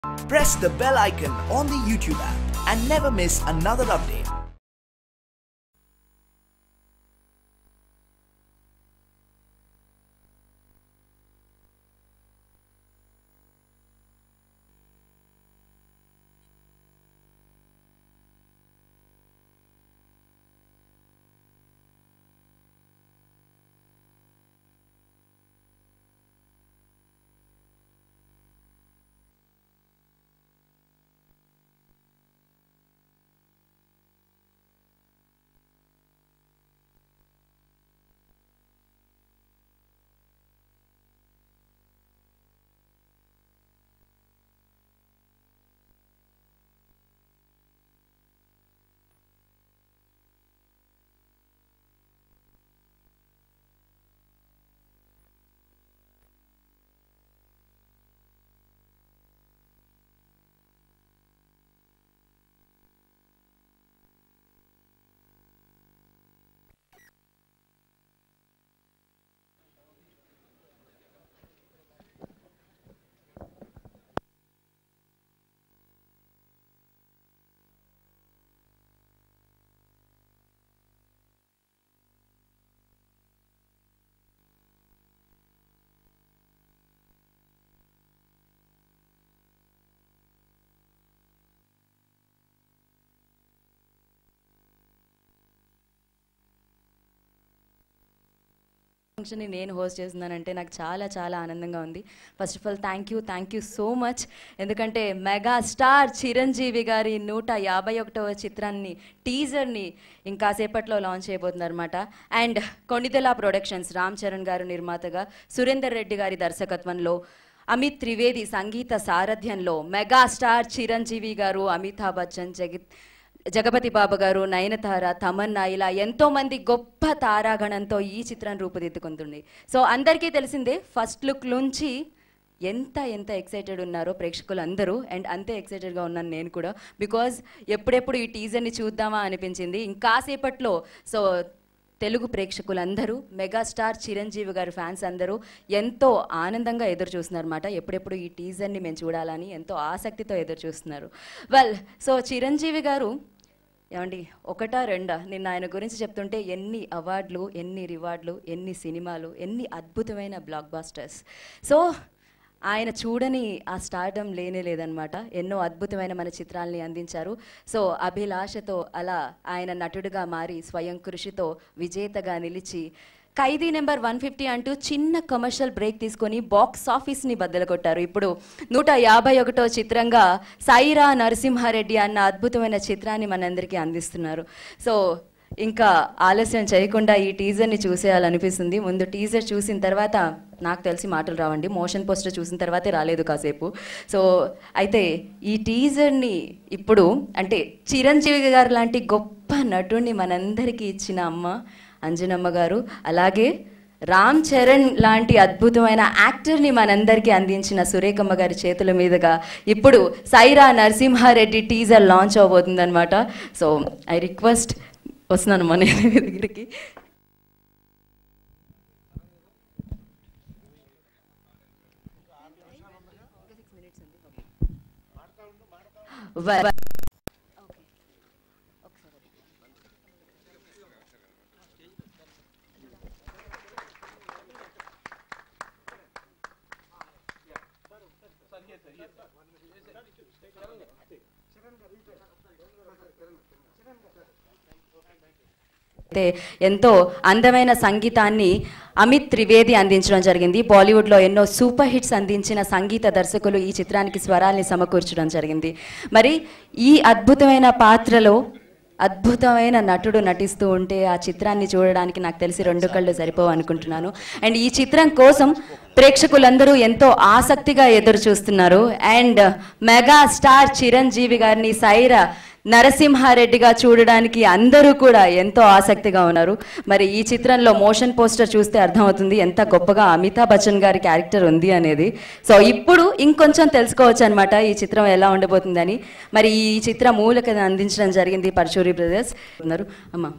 Press the bell icon on the YouTube app and never miss another update. ఫంక్షన్ని నేను host చేస్తున్నానంటే నాకు చాలా చాలా ఆనందంగా ఉంది first of all thank you thank you so much ఎందుకంటే మెగా స్టార్ చిరంజీవి గారి నూట యాభై ఒకటవ చిత్రాన్ని టీజర్ని ఇంకాసేపట్లో లాంచ్ చేయబోతున్నారు అనమాట అండ్ కొండిదెల ప్రొడక్షన్స్ రామ్ చరణ్ గారు నిర్మాతగా సురేందర్ రెడ్డి గారి దర్శకత్వంలో అమిత్ త్రివేది సంగీత సారథ్యంలో మెగా స్టార్ చిరంజీవి గారు అమితాబ్ బచ్చన్ జగత్ జగపతి బాబు గారు నయనతార తమన్నా ఇలా ఎంతో మంది గొప్ప తారాగణంతో ఈ చిత్రం రూపుదిద్దుకుంటుంది సో అందరికీ తెలిసిందే ఫస్ట్ లుక్ నుంచి ఎంత ఎంత ఎక్సైటెడ్ ఉన్నారో ప్రేక్షకులు అందరూ అండ్ అంతే ఎక్సైటెడ్గా ఉన్నాను నేను కూడా బికాజ్ ఎప్పుడెప్పుడు ఈ టీజర్ని చూద్దామా అనిపించింది ఇంకాసేపట్లో సో తెలుగు ప్రేక్షకులందరూ మెగాస్టార్ చిరంజీవి గారి ఫ్యాన్స్ అందరూ ఎంతో ఆనందంగా ఎదురు చూస్తున్నారు అనమాట ఎప్పుడెప్పుడు ఈ టీజర్ని మేము చూడాలని ఎంతో ఆసక్తితో ఎదురు చూస్తున్నారు వెల్ సో చిరంజీవి గారు ఏమండి ఒకటా రెండా నిన్న ఆయన గురించి చెప్తుంటే ఎన్ని అవార్డులు ఎన్ని రివార్డులు ఎన్ని సినిమాలు ఎన్ని అద్భుతమైన బ్లాక్ బాస్టర్స్ సో ఆయన చూడని ఆ స్టార్డమ్ లేనే లేదనమాట ఎన్నో అద్భుతమైన మన చిత్రాల్ని అందించారు సో అభిలాషతో అలా ఆయన నటుడుగా మారి స్వయం కృషితో విజేతగా నిలిచి ఖైదీ నెంబర్ వన్ ఫిఫ్టీ అంటూ చిన్న కమర్షియల్ బ్రేక్ తీసుకొని బాక్స్ ఆఫీస్ని బద్దలు కొట్టారు ఇప్పుడు నూట యాభై ఒకటో చిత్రంగా సాయిరా నరసింహారెడ్డి అన్న అద్భుతమైన చిత్రాన్ని మనందరికీ అందిస్తున్నారు సో ఇంకా ఆలస్యం చేయకుండా ఈ టీజర్ని చూసేయాలనిపిస్తుంది ముందు టీజర్ చూసిన తర్వాత నాకు తెలిసి మాటలు రావండి మోషన్ పోస్టర్ చూసిన తర్వాతే రాలేదు కాసేపు సో అయితే ఈ టీజర్ని ఇప్పుడు అంటే చిరంజీవి గారు లాంటి గొప్ప నటుడిని మనందరికీ ఇచ్చిన అమ్మ అంజనమ్మ గారు అలాగే రామ్ చరణ్ లాంటి అద్భుతమైన యాక్టర్ని మనందరికీ అందించిన సురేఖమ్మ గారి చేతుల మీదుగా ఇప్పుడు సైరా నరసింహారెడ్డి టీజర్ లాంచ్ అవబోతుందన్నమాట సో ఐ రిక్వెస్ట్ వస్తున్నాను మన దగ్గరికి వ- వ- అయితే ఎంతో అందమైన సంగీతాన్ని అమిత్ త్రివేది అందించడం జరిగింది బాలీవుడ్లో ఎన్నో సూపర్ హిట్స్ అందించిన సంగీత దర్శకులు ఈ చిత్రానికి స్వరాల్ని సమకూర్చడం జరిగింది మరి ఈ అద్భుతమైన పాత్రలో అద్భుతమైన నటుడు నటిస్తూ ఉంటే ఆ చిత్రాన్ని చూడడానికి నాకు తెలిసి రెండు కళ్ళు సరిపోవు అనుకుంటున్నాను అండ్ ఈ చిత్రం కోసం ప్రేక్షకులందరూ ఎంతో ఆసక్తిగా ఎదురు చూస్తున్నారు అండ్ మెగా స్టార్ చిరంజీవి గారిని సైరా నరసింహారెడ్డిగా చూడడానికి అందరూ కూడా ఎంతో ఆసక్తిగా ఉన్నారు మరి ఈ చిత్రంలో మోషన్ పోస్టర్ చూస్తే అర్థమవుతుంది ఎంత గొప్పగా అమితాబ్ బచ్చన్ గారి క్యారెక్టర్ ఉంది అనేది సో ఇప్పుడు ఇంకొంచెం తెలుసుకోవచ్చు అనమాట ఈ చిత్రం ఎలా ఉండబోతుందని మరి ఈ చిత్ర మూలకథ అందించడం జరిగింది పరచూరి బ్రదర్స్ ఉన్నారు అమ్మా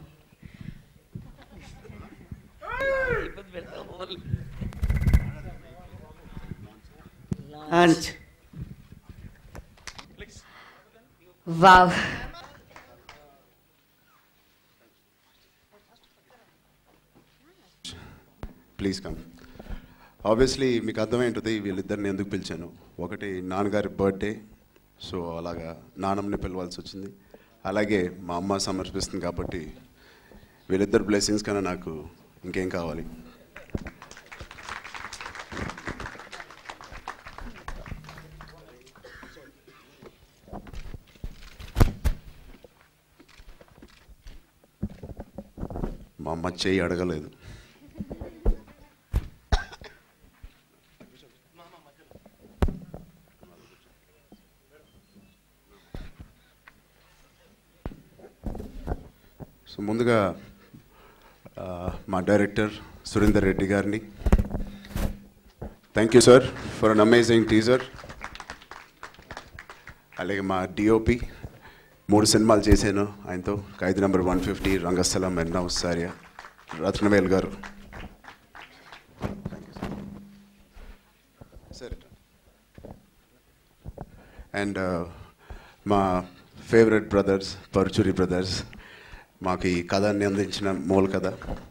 launch wow please come obviously మీకు అర్థమై ఉంటుంది వీళ్ళిద్దరిని ఎందుకు పిలిచాను ఒకటి నాన్నగారి బర్త్డే సో అలాగా నాన్నమ్మని పిలవాల్సి వచ్చింది అలాగే మా అమ్మ సమర్పిస్తుంది కాబట్టి వీళ్ళిద్దరు బ్లెస్సింగ్స్ కన్నా నాకు ఇంకేం కావాలి మా అమ్మ చేయి అడగలేదు సో ముందుగా ఆ, మా డైరెక్టర్ సురేందర్ రెడ్డి గారిని thank you sir for an amazing teaser అలాగే మా డిఓపి మూడు సినిమాలు చేశాను ఆయనతో Khaidi number one fifty Rangasthalam ఎన్నో సార్య రత్నవేల్ గారు సరే అండ్ మా ఫేవరెట్ బ్రదర్స్ పరుచూరి బ్రదర్స్ మాకు ఈ కథాన్ని అందించిన మూల కథ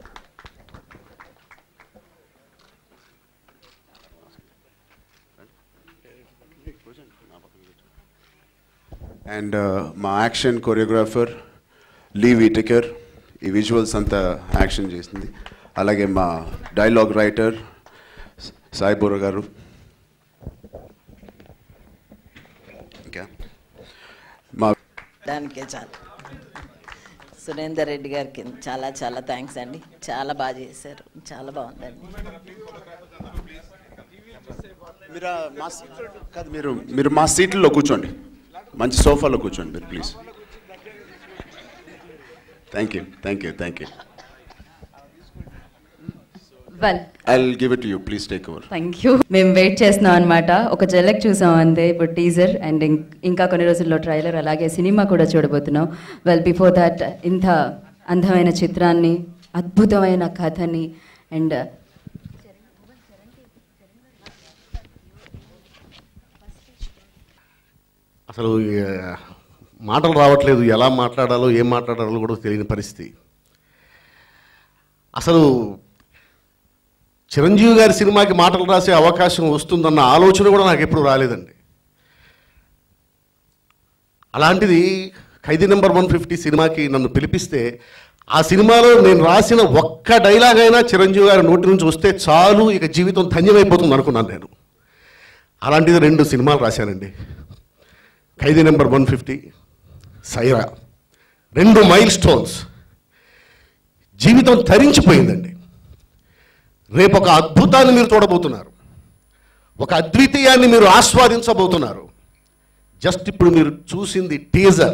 అండ్ మా యాక్షన్ కొరియోగ్రాఫర్ లీ వీటికర్ ఈ విజువల్స్ అంతా యాక్షన్ చేసింది అలాగే మా డైలాగ్ రైటర్ సాయిబుర్ర గారు ఇంకా మా దానికే చాలు సురేందర్ రెడ్డి గారికి చాలా చాలా థ్యాంక్స్ అండి చాలా బాగా చేశారు చాలా బాగుందండి మీరు ఆ మా సీ- కాదు మీరు మీరు మా సీట్లలో కూర్చోండి మంచి సోఫాలో కూర్చోండి మీరు please thank you thank you thank you well I give it you please take over thank you మేము వెయిట్ చేస్తున్నాం అనమాట ఒక జలక్ చూసాం అంతే ఇప్పుడు టీజర్ అండ్ ఇంకా కొన్ని రోజుల్లో ట్రైలర్ అలాగే సినిమా కూడా చూడబోతున్నాం వెల్ బిఫోర్ దట్ ఇంత అందమైన చిత్రాన్ని అద్భుతమైన కథని అండ్ అసలు ఏ, మాటలు రావట్లేదు ఎలా మాట్లాడాలో ఏం మాట్లాడాలో కూడా తెలియని పరిస్థితి అసలు చిరంజీవి గారి సినిమాకి మాటలు రాసే అవకాశం వస్తుందన్న ఆలోచన కూడా నాకు ఎప్పుడు రాలేదండి అలాంటిది ఖైదీ నెంబర్ వన్ ఫిఫ్టీ సినిమాకి నన్ను పిలిపిస్తే ఆ సినిమాలో నేను రాసిన ఒక్క డైలాగ్ అయినా చిరంజీవి గారి నోటి నుంచి వస్తే చాలు ఇక జీవితం ధన్యమైపోతుంది అనుకున్నాను నేను అలాంటిది రెండు సినిమాలు రాశానండి Khaidi number one fifty Sye Raa రెండు మైల్ స్టోన్స్ జీవితం తరించిపోయిందండి రేపు ఒక అద్భుతాన్ని మీరు చూడబోతున్నారు ఒక అద్వితీయాన్ని మీరు ఆస్వాదించబోతున్నారు జస్ట్ ఇప్పుడు మీరు చూసింది టీజర్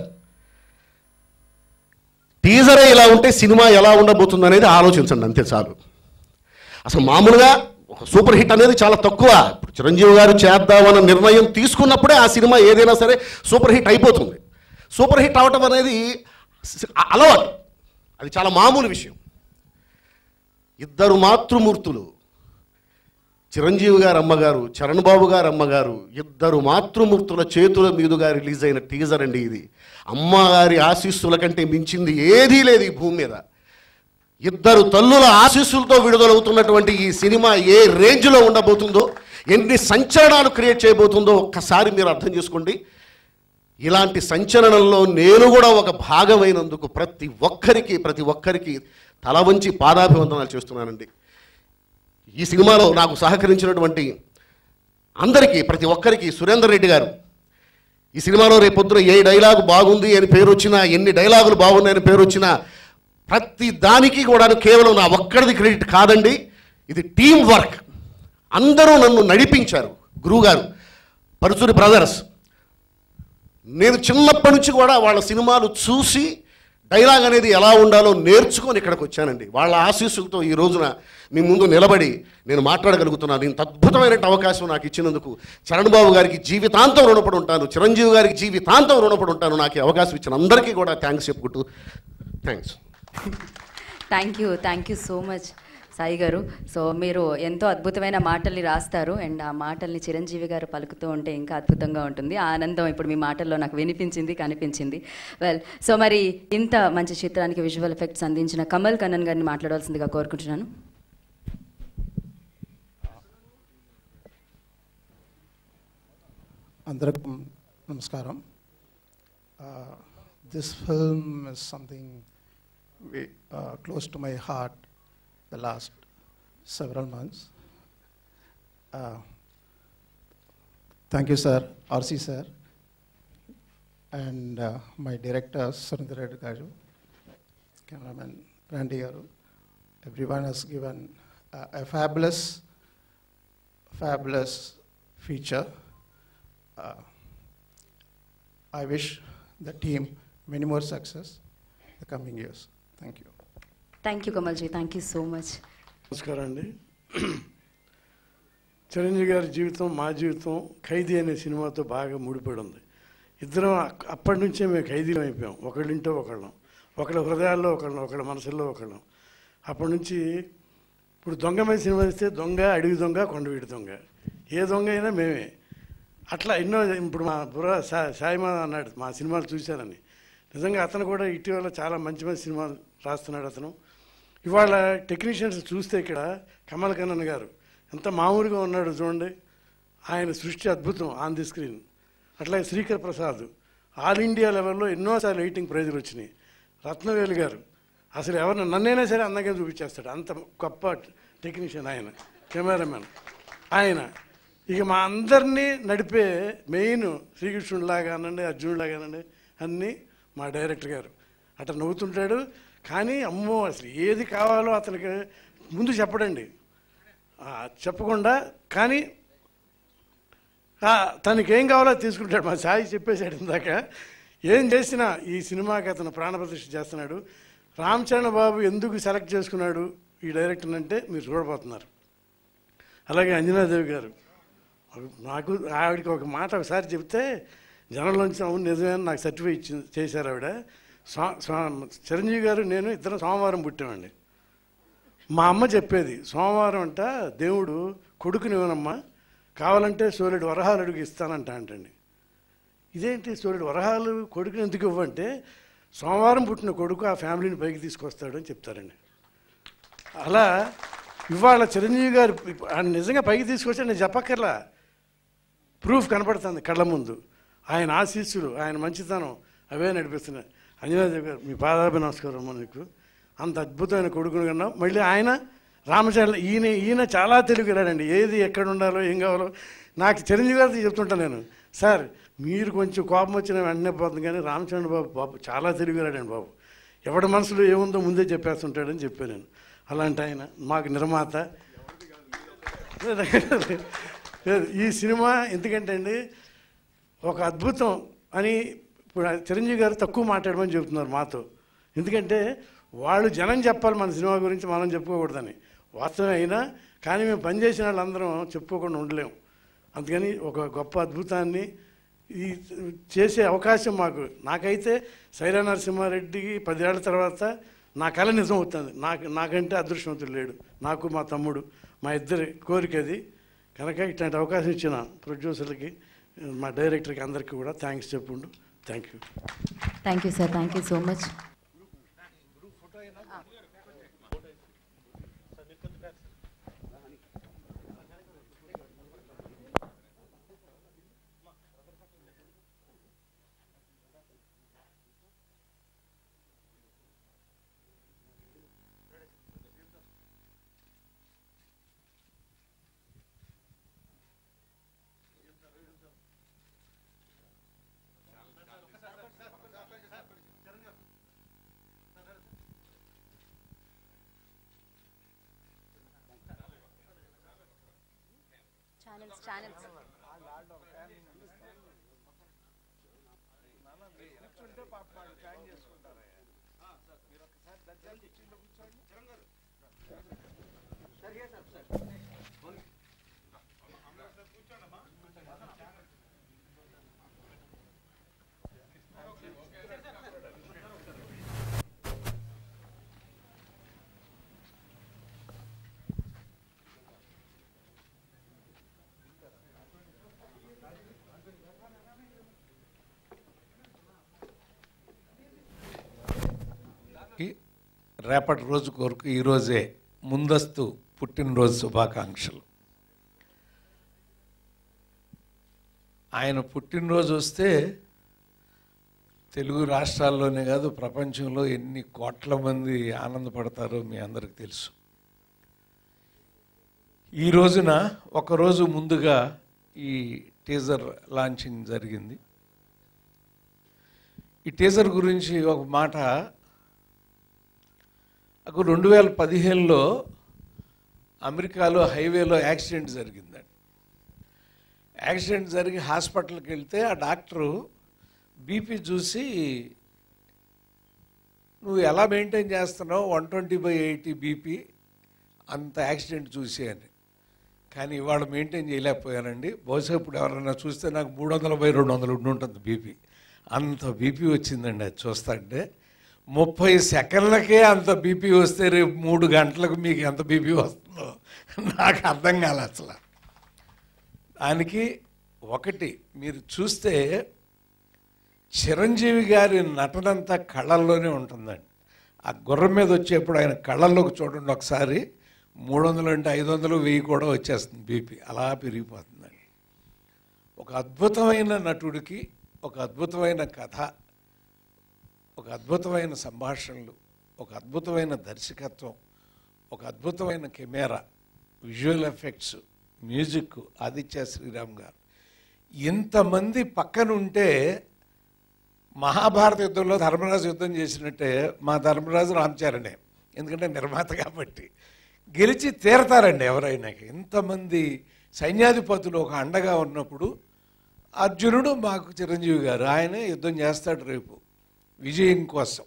టీజరే ఇలా ఉంటే సినిమా ఎలా ఉండబోతుంది అనేది ఆలోచించండి అంతే చాలు అసలు మామూలుగా ఒక సూపర్ హిట్ అనేది చాలా తక్కువ ఇప్పుడు చిరంజీవి గారు చేద్దామన్న నిర్ణయం తీసుకున్నప్పుడే ఆ సినిమా ఏదైనా సరే సూపర్ హిట్ అయిపోతుంది సూపర్ హిట్ అవటం అనేది స- అలవాటు అది చాలా మామూలు విషయం ఇద్దరు మాతృమూర్తులు చిరంజీవి గారు అమ్మగారు చరణ్ బాబు గారు అమ్మగారు ఇద్దరు మాతృమూర్తుల చేతుల మీదుగా రిలీజ్ అయిన టీజర్ అండి ఇది అమ్మగారి ఆశీస్సుల కంటే మించింది ఏదీ లేదు ఈ భూమి మీద ఇద్దరు తల్లుల ఆశీస్సులతో విడుదలవుతున్నటువంటి ఈ సినిమా ఏ రేంజ్లో ఉండబోతుందో ఎన్ని సంచలనాలు క్రియేట్ చేయబోతుందో ఒక్కసారి మీరు అర్థం చేసుకోండి ఇలాంటి సంచలనంలో నేను కూడా ఒక భాగమైనందుకు ప్రతి ఒక్కరికి ప్రతి ఒక్కరికి తల వంచి పాదాభివందనాలు చేస్తున్నానండి ఈ సినిమాలో నాకు సహకరించినటువంటి అందరికీ ప్రతి ఒక్కరికి సురేందర్ రెడ్డి గారు ఈ సినిమాలో రేపొద్దున ఏ డైలాగ్ బాగుంది అని పేరు వచ్చినా ఎన్ని డైలాగులు బాగున్నాయని పేరు వచ్చినా ప్రతి దానికి కూడా కేవలం నా ఒక్కడిది క్రెడిట్ కాదండి ఇది టీం వర్క్ అందరూ నన్ను నడిపించారు గురువుగారు పరుచూరి బ్రదర్స్ నేను చిన్నప్పటి నుంచి కూడా వాళ్ళ సినిమాలు చూసి డైలాగ్ అనేది ఎలా ఉండాలో నేర్చుకొని ఇక్కడికి వచ్చానండి వాళ్ళ ఆశీస్సులతో ఈ రోజున మీ ముందు నిలబడి నేను మాట్లాడగలుగుతున్నాను ఇంత అద్భుతమైన అవకాశం నాకు ఇచ్చినందుకు చరణ్ బాబు గారికి జీవితాంతం రుణపడి ఉంటాను చిరంజీవి గారికి జీవితాంతం రుణపడి ఉంటాను నాకు ఈ అవకాశం ఇచ్చిన అందరికీ కూడా థ్యాంక్స్ చెప్పుకుంటూ thanks thank you thank you so much Sai garu so మీరు ఎంతో అద్భుతమైన మాటల్ని రాస్తారు అండ్ ఆ మాటల్ని చిరంజీవి గారు పలుకుతూ ఉంటే ఇంకా అద్భుతంగా ఉంటుంది ఆ ఆనందం ఇప్పుడు మీ మాటల్లో నాకు వినిపించింది కనిపించింది వెల్ సో మరి ఇంత మంచి చిత్రానికి విజువల్ ఎఫెక్ట్స్ అందించిన కమల్ కన్నన్ గారిని మాట్లాడవలసిందిగా కోరుకుంటున్నాను అందరికీ నమస్కారం this film is something close to my heart the last several months thank you sir RC sir and my director Surender Reddy garu cameraman Randy garu everyone he's given a fabulous fabulous feature. Uh, I wish the team many more success the coming years. Thank you. Thank you Kamal ji thank you so much నమస్కారం అండి చిరంజీవి గారి జీవితం మా జీవితం ఖైదీ అనే సినిమాతో బాగా ముడిపడి ఉంది ఇద్దరం అక్- అప్పటి నుంచే మేము ఖైదీలం అయిపోయాం ఒకళ్ళింటో ఒకళ్ళం ఒకళ్ళ హృదయాల్లో ఒకళ్ళం ఒకళ్ళ మనసుల్లో ఒకళ్ళం అప్పటి నుంచి ఇప్పుడు దొంగ మీద సినిమా ఇస్తే దొంగ అడవి దొంగ కొండవీడి దొంగ ఏ దొంగ అయినా మేమే అట్లా ఎన్నో ఇప్పుడు మా బుర్ర సా సాయిమా అన్నాడు మా సినిమాలు చూశానని నిజంగా అతను కూడా ఇటీవల చాలా మంచి మంచి సినిమాలు రాస్తున్నాడు అతను ఇవాళ టెక్నీషియన్స్ చూస్తే ఇక్కడ కమల్ కన్నన్ గారు ఎంత మామూలుగా ఉన్నాడు చూడండి ఆయన సృష్టి అద్భుతం ఆన్ ది స్క్రీన్ అట్లాగే శ్రీకర్ ప్రసాద్ ఆల్ ఇండియా లెవెల్లో ఎన్నోసార్లు ఎయిటింగ్ ప్రైజులు వచ్చినాయి రత్నవేలు గారు అసలు ఎవరిని నన్నైనా సరే అందంగా చూపించేస్తాడు అంత గొప్ప టెక్నీషియన్ ఆయన కెమెరామెన్ ఆయన ఇక మా అందరినీ నడిపే మెయిన్ శ్రీకృష్ణుడిలాగా అనండి అర్జునుడిలాగా అనండి అన్నీ మా డైరెక్టర్ గారు అట్లా నవ్వుతుంటాడు కానీ అమ్మో అసలు ఏది కావాలో అతనికి ముందు చెప్పడండి ఆ, చెప్పకుండా కానీ ఆ, తనకి ఏం కావాలో అది తీసుకుంటాడు మా సాయి చెప్పేశాడు ఇందాక ఏం చేసినా ఈ సినిమాకి అతను ప్రాణప్రతిష్ఠ చేస్తున్నాడు రామ్ చరణ్ బాబు ఎందుకు సెలెక్ట్ చేసుకున్నాడు ఈ డైరెక్టర్ అంటే మీరు చూడబోతున్నారు అలాగే అంజనాదేవి గారు నాకు ఆవిడకి ఒక మాట ఒకసారి చెప్తే జనంలోంచి అవును నిజమే అని నాకు సర్టిఫికేట్ ఇచ్చింది చేశారు ఆవిడ స్వా స్వా చిరంజీవి గారు నేను ఇద్దరం సోమవారం పుట్టామండి మా అమ్మ చెప్పేది సోమవారం అంట దేవుడు కొడుకునివ్వనమ్మా కావాలంటే సోలేడు వరహాలు అడుగు ఇస్తానంట అంటండి ఇదేంటి సోలేడు వరహాలు కొడుకుని ఎందుకు ఇవ్వంటే సోమవారం పుట్టిన కొడుకు ఆ ఫ్యామిలీని పైకి తీసుకొస్తాడు అని చెప్తారండి అలా ఇవాళ చిరంజీవి గారు ఆయన నిజంగా పైకి తీసుకొచ్చి నేను చెప్పక్కర్లా ప్రూఫ్ కనపడుతుంది కళ్ళ ముందు ఆయన ఆశీస్సులు ఆయన మంచితనం అవే నడిపిస్తున్నాయి అంజనాదేవి గారు మీ పాదాభి నమస్కారం అమ్మ నీకు అంత అద్భుతమైన కొడుకుని కన్నా మళ్ళీ ఆయన రామచంద్ర ఈయన ఈయన చాలా తెలివిరాడండి ఏది ఎక్కడ ఉండాలో ఏం కావాలో నాకు చిరంజీవి గారితో చెప్తుంటాను నేను సార్ మీరు కొంచెం కోపం వచ్చిన వెంటనే పోతుంది కానీ రామచంద్ర బాబు బాబు చాలా తెలివిరాడండి బాబు ఎవడి మనసులో ఏముందో ముందే చెప్పేస్తుంటాడని చెప్పాను నేను అలాంటి ఆయన మాకు నిర్మాత లేదు, ఈ సినిమా ఎందుకంటే అండి ఒక అద్భుతం అని ఇప్పుడు చిరంజీవి గారు తక్కువ మాట్లాడమని చెబుతున్నారు మాతో ఎందుకంటే వాళ్ళు జనం చెప్పాలి మన సినిమా గురించి మనం చెప్పుకోకూడదని వాస్తవం అయినా కానీ మేము పనిచేసిన వాళ్ళందరం చెప్పుకోకుండా ఉండలేము అందుకని ఒక గొప్ప అద్భుతాన్ని ఈ చేసే అవకాశం మాకు నాకైతే సైరా నరసింహారెడ్డికి పదేళ్ల తర్వాత నా కళ నిజం అవుతుంది నాకు నాకంటే అదృష్టవంతుడు లేడు నాకు మా తమ్ముడు మా ఇద్దరి కోరిక అది కనుక ఇట్లాంటి అవకాశం ఇచ్చిన ప్రొడ్యూసర్లకి మా డైరెక్టర్కి అందరికీ కూడా థ్యాంక్స్ చెప్పుండు thank you thank you sir thank you so much channels channels గారికి రేపటి రోజు కొరకు ఈరోజే ముందస్తు పుట్టినరోజు శుభాకాంక్షలు ఆయన పుట్టినరోజు వస్తే తెలుగు రాష్ట్రాల్లోనే కాదు ప్రపంచంలో ఎన్ని కోట్ల మంది ఆనందపడతారో మీ అందరికి తెలుసు ఈ రోజున ఒకరోజు ముందుగా ఈ టీజర్ లాంచింగ్ జరిగింది ఈ టీజర్ గురించి ఒక మాట నాకు రెండు వేల పదిహేనులో అమెరికాలో హైవేలో యాక్సిడెంట్ జరిగిందండి యాక్సిడెంట్ జరిగి హాస్పిటల్కి వెళ్తే ఆ డాక్టరు బీపీ చూసి నువ్వు ఎలా మెయింటైన్ చేస్తున్నావు one twenty by eighty BP అంత యాక్సిడెంట్ చూసి అని కానీ ఇవాళ మెయింటైన్ చేయలేకపోయానండి బహుశా ఇప్పుడు ఎవరైనా చూస్తే నాకు మూడు వందల బై రెండు వందలు ఉండి ఉంటుంది బీపీ అంత బీపీ వచ్చిందండి అది చూస్తుంటే ముప్పై సెకండ్లకే అంత బీపీ వస్తే రేపు మూడు గంటలకు మీకు ఎంత బీపీ వస్తుందో నాకు అర్థం కాలే అసలు దానికి ఒకటి మీరు చూస్తే చిరంజీవి గారి నటనంతా కళ్ళల్లోనే ఉంటుందండి ఆ గుర్రం మీద వచ్చేప్పుడు ఆయన కళ్ళల్లోకి చూడండి ఒకసారి మూడు వందలు అంటే ఐదు వందలు వెయ్యి కూడా వచ్చేస్తుంది బీపీ అలా పెరిగిపోతుందండి ఒక అద్భుతమైన నటుడికి ఒక అద్భుతమైన కథ ఒక అద్భుతమైన సంభాషణలు ఒక అద్భుతమైన దర్శకత్వం ఒక అద్భుతమైన camera visual effects music Aditya Sriram garu ఇంతమంది పక్కన ఉంటే మహాభారత యుద్ధంలో ధర్మరాజు యుద్ధం చేసినట్టే మా ధర్మరాజు రామచరణే ఎందుకంటే నిర్మాత కాబట్టి గెలిచి తీరతారండి ఎవరైనా ఇంతమంది సైన్యాధిపతులు ఒక అండగా ఉన్నప్పుడు అర్జునుడు మాకు చిరంజీవి గారు ఆయనే యుద్ధం చేస్తాడు రేపు విజయం కోసం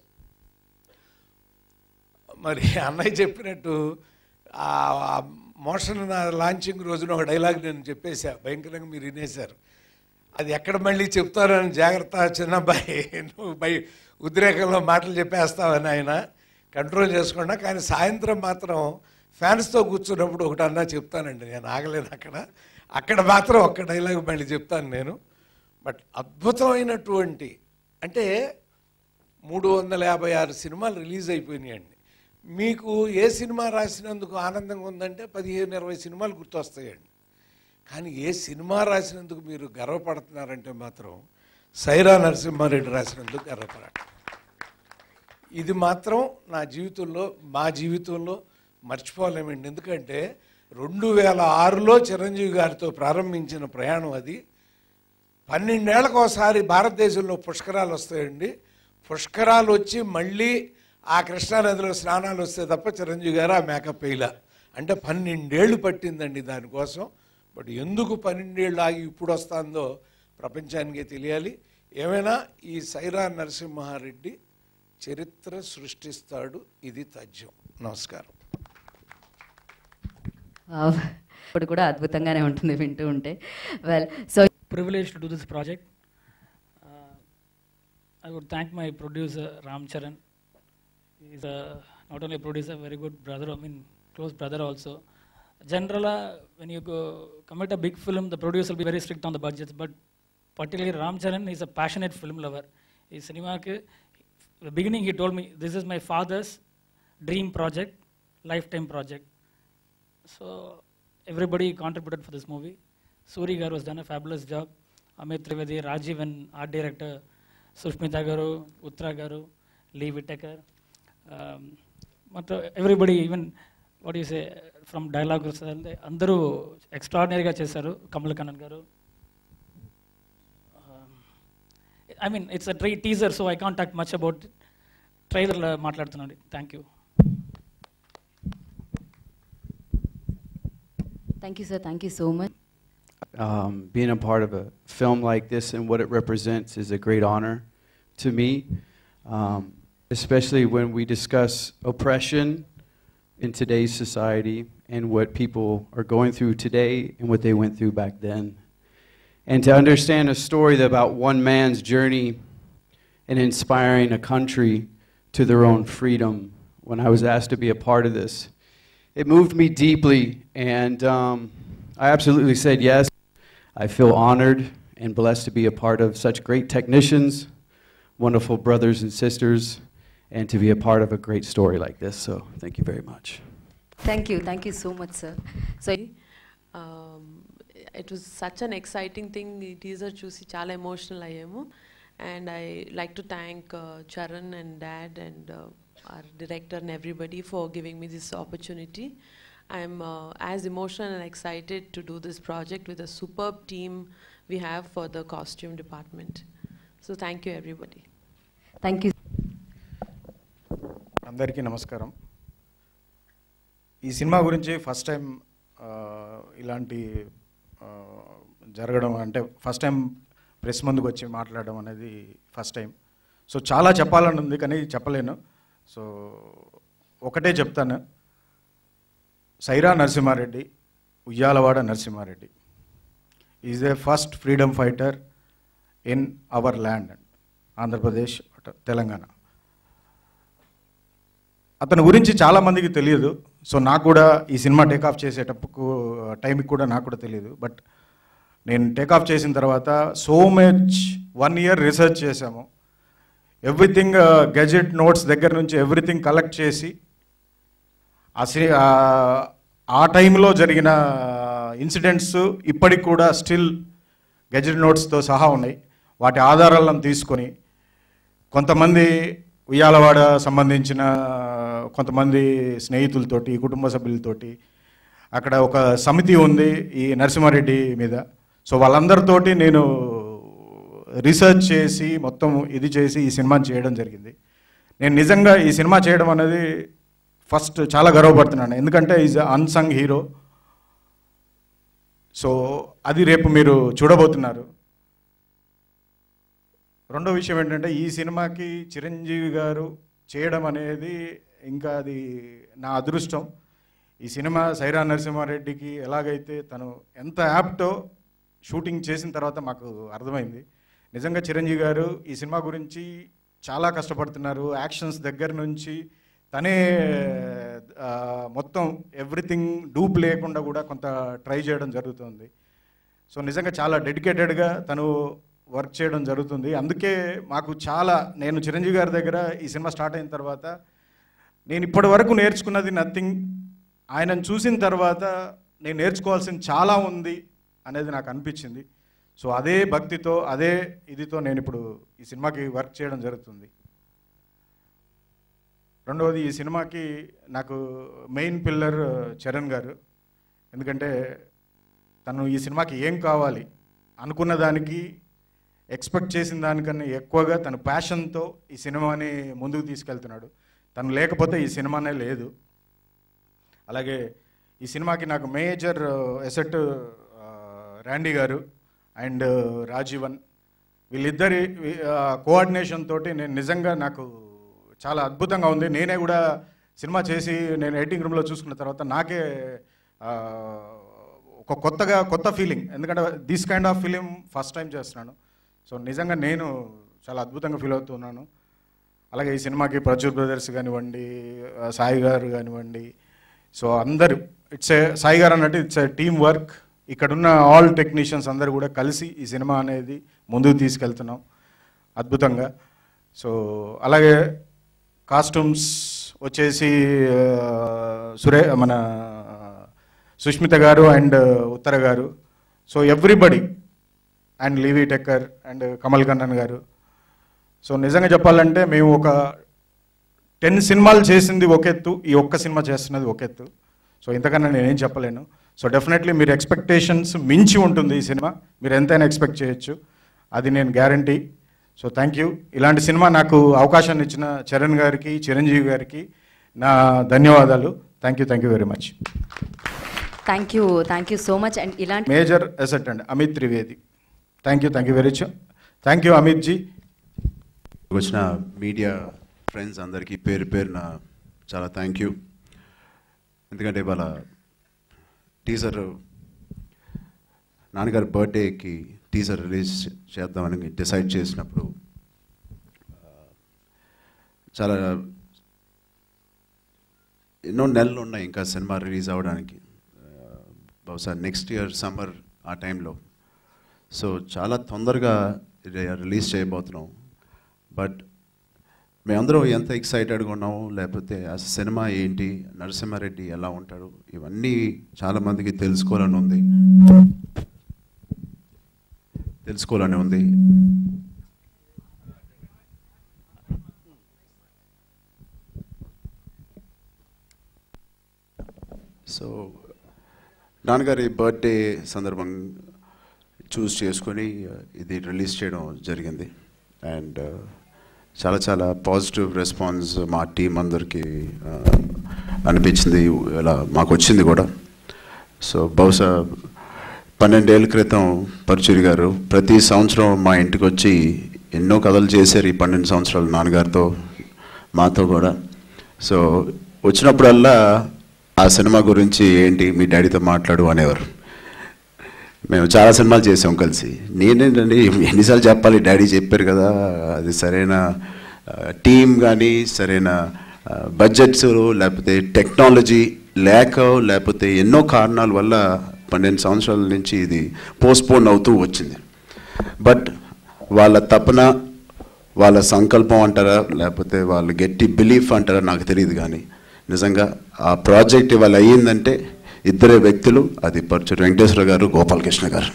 మరి అన్నయ్య చెప్పినట్టు ఆ ఆ మోషన్ లాంచింగ్ రోజున ఒక డైలాగ్ నేను చెప్పేశా భయంకరంగా మీరు వినేశారు అది ఎక్కడ మళ్ళీ చెప్తారని జాగ్రత్త చిన్నబ్బాయి నువ్వు బై ఉద్రేకంలో మాటలు చెప్పేస్తావని ఆయన కంట్రోల్ చేసుకున్నా కానీ సాయంత్రం మాత్రం ఫ్యాన్స్తో కూర్చున్నప్పుడు ఒకటి అన్నా చెప్తానండి నేను ఆగలేను అక్కడ అక్కడ మాత్రం ఒక్క డైలాగ్ మళ్ళీ చెప్తాను నేను బట్ అద్భుతమైనటువంటి అంటే మూడు వందల యాభై ఆరు సినిమాలు రిలీజ్ అయిపోయినాయండి మీకు ఏ సినిమా రాసినందుకు ఆనందంగా ఉందంటే పదిహేను ఇరవై సినిమాలు గుర్తొస్తాయండి కానీ ఏ సినిమా రాసినందుకు మీరు గర్వపడుతున్నారంటే మాత్రం సైరా నరసింహారెడ్డి రాసినందుకు గర్వపడాలి ఇది మాత్రం నా జీవితంలో మా జీవితంలో మర్చిపోలేమండి ఎందుకంటే రెండు వేల ఆరులో చిరంజీవి గారితో ప్రారంభించిన ప్రయాణం అది పన్నెండేళ్లకు ఒకసారి భారతదేశంలో పుష్కరాలు వస్తాయండి పుష్కరాలు వచ్చి మళ్ళీ ఆ కృష్ణానదిలో స్నానాలు వస్తే తప్ప చిరంజీవి గారు ఆ మేకప్ వేయలా అంటే పన్నెండేళ్ళు పట్టిందండి దానికోసం బట్ ఎందుకు పన్నెండేళ్ళు ఆగి ఇప్పుడు వస్తుందో ప్రపంచానికే తెలియాలి ఏమైనా ఈ సైరా నరసింహారెడ్డి చరిత్ర సృష్టిస్తాడు ఇది తథ్యం నమస్కారం Wow. ఇప్పుడు కూడా అద్భుతంగానే ఉంటుంది వింటూ ఉంటే well so privileged to do this project. Uh, I would thank my producer Ram Charan. He's a, not only a producer, very good brother. I mean, close brother also. General, uh, when you go commit a big film, the producer will be very strict on the budgets. But particularly Ram Charan is a passionate film lover. His cinema, ke- the beginning he told me, this is my father's dream project, lifetime project. So everybody contributed for this movie. Suri Garu has done a fabulous job. Amit Trivedi, Rajiv and art director, Sushmita Garu, Uttara Garu, Lee Whittaker. Um, but uh, everybody, even what do you say, from dialogue, అందరూ ఎక్స్ట్రాడినరీగా చేశారు Kamal Kannan garu I mean it's a try teaser so I can't talk much about ట్రైలర్లో మాట్లాడుతున్నాను thank you thank you sir thank you so much um, being a part of a film like this and what it represents is a great honor to me, um, especially when we discuss oppression in today's society and what people are going through today and what they went through back then. And to understand a story about one man's journey in inspiring a country to their own freedom when I was asked to be a part of this. It moved me deeply, and um, I absolutely said yes. I feel honored and blessed to be a part of such great technicians, wonderful brothers and sisters, and to be a part of a great story like this. So thank you very much. Thank you thank you so much sir so um, it was such an exciting thing ఈ teaser చూసి చాలా emotional అయ్యాము and I like to thank Charan and dad and our director and everybody for giving me this opportunity i'm uh, as emotional and excited to do this project with a superb team we have for the costume department so thank you everybody thank you అందరికీ నమస్కారం ఈ cinema గురించి first time ఇలాంటి ఆ, జరగడం అంటే first time press ముందుకు వచ్చి మాట్లాడడం అనేది ఫస్ట్ టైం సో చాలా చెప్పాలని ఉంది కానీ చెప్పలేను సో ఒకటే చెప్తాను Sye Raa Narasimha Reddy Uyyalawada Narasimha Reddy is a first freedom fighter in our land Andhra Pradesh Telangana అతని గురించి చాలా మందికి తెలియదు సో నాకు కూడా ఈ సినిమా టేక్ ఆఫ్ చేసేటప్పుడు టైంకి కూడా నాకు కూడా తెలియదు బట్ నేను టేక్ ఆఫ్ చేసిన తర్వాత so much one year research చేశాము ఎవ్రీథింగ్ గెజెట్ నోట్స్ దగ్గర నుంచి ఎవ్రీథింగ్ కలెక్ట్ చేసి ఆ సి- ఆ- ఆ టైంలో జరిగిన ఇన్సిడెంట్స్ ఇప్పటికి కూడా స్టిల్ గెజెట్ నోట్స్తో సహా ఉన్నాయి వాటి ఆధారాలను తీసుకొని కొంతమంది ఉయ్యాలవాడ సంబంధించిన కొంతమంది స్నేహితులతోటి కుటుంబ సభ్యులతోటి అక్కడ ఒక సమితి ఉంది ఈ నరసింహారెడ్డి మీద సో వాళ్ళందరితోటి నేను రీసెర్చ్ చేసి మొత్తం ఇది చేసి ఈ సినిమాని చేయడం జరిగింది నేను నిజంగా ఈ సినిమా చేయడం అనేది ఫస్ట్ చాలా గర్వపడుతున్నాను ఎందుకంటే ఈజ్ అన్సంగ్ హీరో సో అది రేపు మీరు చూడబోతున్నారు రెండో విషయం ఏంటంటే ఈ సినిమాకి చిరంజీవి గారు చేయడం అనేది ఇంకా అది నా అదృష్టం ఈ సినిమా సైరా నరసింహారెడ్డికి ఎలాగైతే తను ఎంత యాప్టో షూటింగ్ చేసిన తర్వాత మాకు అర్థమైంది నిజంగా చిరంజీవి గారు ఈ సినిమా గురించి చాలా కష్టపడుతున్నారు యాక్షన్స్ దగ్గర నుంచి తనే ఆ, మొత్తం ఎవ్రీథింగ్ డూప్ లేకుండా కూడా కొంత ట్రై చేయడం జరుగుతుంది సో నిజంగా చాలా డెడికేటెడ్గా తను వర్క్ చేయడం జరుగుతుంది అందుకే మాకు చాలా నేను చిరంజీవి గారి దగ్గర ఈ సినిమా స్టార్ట్ అయిన తర్వాత నేను ఇప్పటి వరకు నేర్చుకున్నది నథింగ్ ఆయనను చూసిన తర్వాత నేను నేర్చుకోవాల్సింది చాలా ఉంది అనేది నాకు అనిపించింది సో అదే భక్తితో అదే ఇదితో నేను ఇప్పుడు ఈ సినిమాకి వర్క్ చేయడం జరుగుతుంది రెండవది ఈ సినిమాకి నాకు మెయిన్ పిల్లర్ చరణ్ గారు ఎందుకంటే తను ఈ సినిమాకి ఏం కావాలి అనుకున్న దానికి ఎక్స్పెక్ట్ చేసిన దానికన్నా ఎక్కువగా తన ప్యాషన్తో ఈ సినిమాని ముందుకు తీసుకెళ్తున్నాడు తను లేకపోతే ఈ సినిమానే లేదు అలాగే ఈ సినిమాకి నాకు major asset Randy garu and Rajeevan వీళ్ళిద్దరి కోఆర్డినేషన్ తోటి నేను నిజంగా నాకు చాలా అద్భుతంగా ఉంది నేనే కూడా సినిమా చేసి నేను ఎడిటింగ్ రూమ్లో చూసుకున్న తర్వాత నాకే ఆ, ఒక కొత్తగా కొత్త ఫీలింగ్ ఎందుకంటే this kind of film first time చేస్తున్నాను సో నిజంగా నేను చాలా అద్భుతంగా ఫీల్ అవుతున్నాను అలాగే ఈ సినిమాకి ప్రచుర్ బ్రదర్స్ కానివ్వండి ఆ, సాయి గారు కానివ్వండి సో అందరూ ఇట్స్ ఏ సాయి గారు అన్నట్టు ఇట్స్ ఏ టీమ్ వర్క్ ఇక్కడున్న ఆల్ టెక్నీషియన్స్ అందరూ కూడా కలిసి ఈ సినిమా అనేది ముందుకు తీసుకెళ్తున్నాం అద్భుతంగా సో అలాగే కాస్ట్యూమ్స్ వచ్చేసి ఆ, సురే మన సుష్మిత గారు and Uttara garu so everybody and Lee Whittaker and Kamal Kannan garu so నిజంగా చెప్పాలంటే మేము ఒక టెన్ సినిమాలు చేసింది ఒక ఎత్తు ఈ ఒక్క సినిమా చేస్తున్నది ఒక ఎత్తు సో ఇంతకన్నా నేనేం చెప్పలేను సో డెఫినెట్లీ మీరు ఎక్స్పెక్టేషన్స్ మించి ఉంటుంది ఈ సినిమా మీరు ఎంతైనా ఎక్స్పెక్ట్ చేయొచ్చు అది నేను గ్యారంటీ సో థ్యాంక్ యూ ఇలాంటి సినిమా నాకు అవకాశాన్ని ఇచ్చిన చరణ్ గారికి చిరంజీవి గారికి నా ధన్యవాదాలు thank you thank you very much thank you thank you so much and ఇలాంటి మేజర్ అసెట్ అండి Amit Trivedi thank you thank you very much thank you Amit ji వచ్చిన మీడియా ఫ్రెండ్స్ అందరికీ పేరు పేరున చాలా థ్యాంక్ యూ ఎందుకంటే ఇవాళ టీజర్ నాన్నగారి బర్త్డేకి టీజర్ రిలీజ్ చేద్దామని డిసైడ్ చేసినప్పుడు ఆ, చాలా ఎన్నో నెలలు ఉన్నాయి ఇంకా సినిమా రిలీజ్ అవ్వడానికి ఆ, బహుశా నెక్స్ట్ ఇయర్ సమ్మర్ ఆ టైంలో సో చాలా తొందరగా రి- రిలీజ్ చేయబోతున్నాం బట్ మేమందరం ఎంత ఎక్సైటెడ్గా ఉన్నాము లేకపోతే ఆ సినిమా ఏంటి నరసింహారెడ్డి ఎలా ఉంటాడు ఇవన్నీ చాలామందికి తెలుసుకోవాలని ఉంది తెలుసుకోవాలని ఉంది సో నాన్నగారి బర్త్డే సందర్భం చూస్ చేసుకొని ఇది రిలీజ్ చేయడం జరిగింది అండ్ చాలా చాలా పాజిటివ్ రెస్పాన్స్ మా టీం అందరికీ ఆ, అనిపించింది ఇలా మాకు వచ్చింది కూడా సో బహుశా పన్నెండేళ్ల క్రితం పరుచూరి గారు ప్రతి సంవత్సరం మా ఇంటికి వచ్చి ఎన్నో కథలు చేశారు ఈ పన్నెండు సంవత్సరాలు నాన్నగారితో మాతో కూడా సో వచ్చినప్పుడల్లా ఆ సినిమా గురించి ఏంటి మీ డాడీతో మాట్లాడు అనేవారు మేము చాలా సినిమాలు చేసాం కలిసి నేనేంటండి ఎన్నిసార్లు చెప్పాలి డాడీ చెప్పారు కదా అది సరైన టీం కానీ సరైన బడ్జెట్స్ లేకపోతే టెక్నాలజీ లేక లేకపోతే ఎన్నో కారణాల వల్ల పన్నెండు సంవత్సరాల నుంచి ఇది పోస్ట్పోన్ అవుతూ వచ్చింది బట్ వాళ్ళ తపన వాళ్ళ సంకల్పం అంటారా లేకపోతే వాళ్ళ గట్టి బిలీఫ్ అంటారా నాకు తెలియదు కానీ నిజంగా ఆ ప్రాజెక్ట్ ఇవాళ అయ్యిందంటే ఇద్దరే వ్యక్తులు అది పరచూరు వెంకటేశ్వర గారు గోపాలకృష్ణ గారు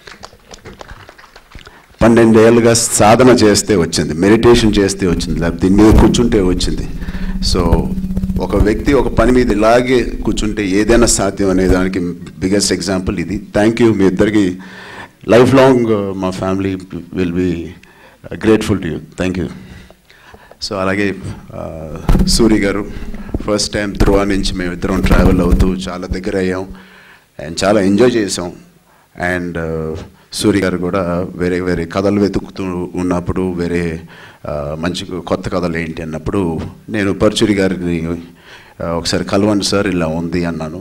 పన్నెండేళ్ళుగా సాధన చేస్తే వచ్చింది మెడిటేషన్ చేస్తే వచ్చింది లేకపోతే మీద కూర్చుంటే వచ్చింది సో ఒక వ్యక్తి ఒక పని మీద ఇలాగే కూర్చుంటే ఏదైనా సాధ్యం అనే దానికి బిగ్గెస్ట్ ఎగ్జాంపుల్ ఇది థ్యాంక్ యూ మీ ఇద్దరికి లైఫ్ లాంగ్ మా family will be grateful to you thank you so అలాగే ఆ, సూరి గారు ఫస్ట్ టైం ధ్రువ నుంచి మేము ఇద్దరం ట్రావెల్ అవుతూ చాలా దగ్గర అయ్యాం అండ్ చాలా ఎంజాయ్ చేసాం అండ్ సూరి గారు కూడా వేరే వేరే కథలు వెతుకుతూ ఉన్నప్పుడు వేరే ఆ, మంచి కొత్త కథలు ఏంటి అన్నప్పుడు నేను పరుచూరి గారిని ఆ, ఒకసారి కలవండి సార్ ఇలా ఉంది అన్నాను